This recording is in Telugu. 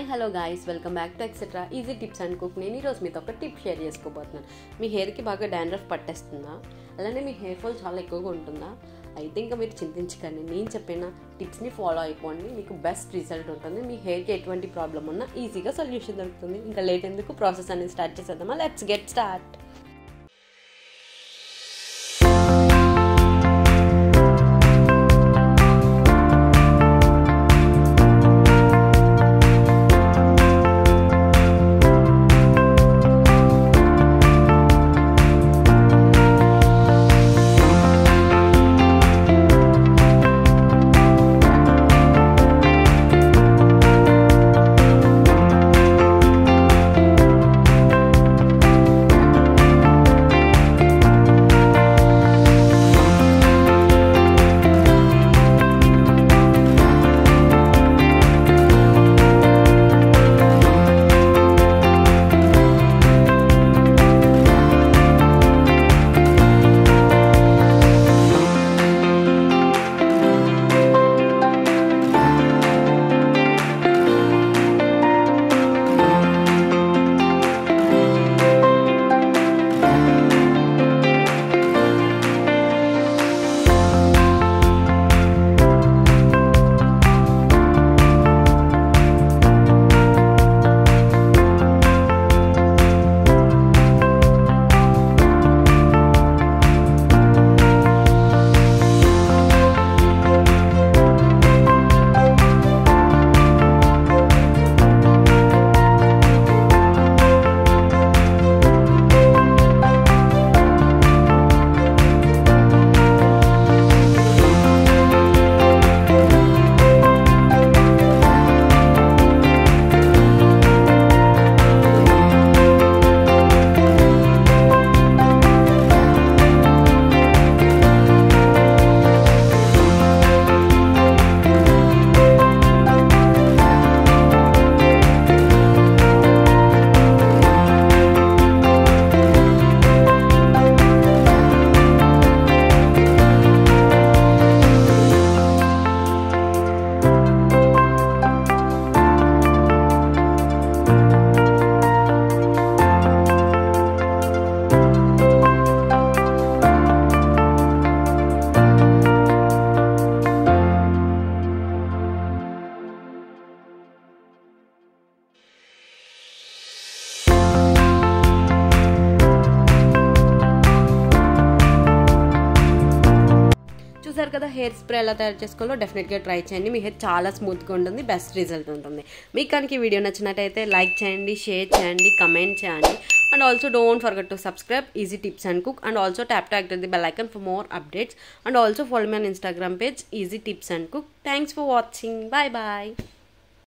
hi hello guys welcome back to etcetera easy tips and cook నేను ఈరోజు మీతో ఒక టిప్ షేర్ చేసుకోబోతున్నాను మీ హెయిర్కి బాగా డాండ్రఫ్ పట్టేస్తుందా అలానే మీ హెయిర్ ఫాల్ చాలా ఎక్కువగా ఉంటుందా అయితే ఇంకా మీరు చింతించకండి నేను చెప్పిన టిప్స్ని ఫాలో అయిపోండి మీకు బెస్ట్ రిజల్ట్ ఉంటుంది మీ హెయిర్కి ఎటువంటి ప్రాబ్లం ఉన్నా ఈజీగా సొల్యూషన్ దొరుకుతుంది ఇంకా లేట్ ఎందుకు ప్రాసెస్ అనేది స్టార్ట్ చేసేద్దామా లెట్స్ గెట్ స్టార్ట్ చూసారు కదా హెయిర్ స్ప్రే ఎలా తయారు చేసుకోవాలో డెఫినెట్గా ట్రై చేయండి మీ హెయిర్ చాలా స్మూత్గా ఉంటుంది బెస్ట్ రిజల్ట్ ఉంటుంది మీకు కనుక ఈ వీడియో నచ్చినట్టయితే లైక్ చేయండి షేర్ చేయండి కమెంట్ చేయండి and also don't forget to subscribe easy tips and cook and also tap to active the bell icon for more updates and also follow me on Instagram page easy tips and cook thanks for watching bye bye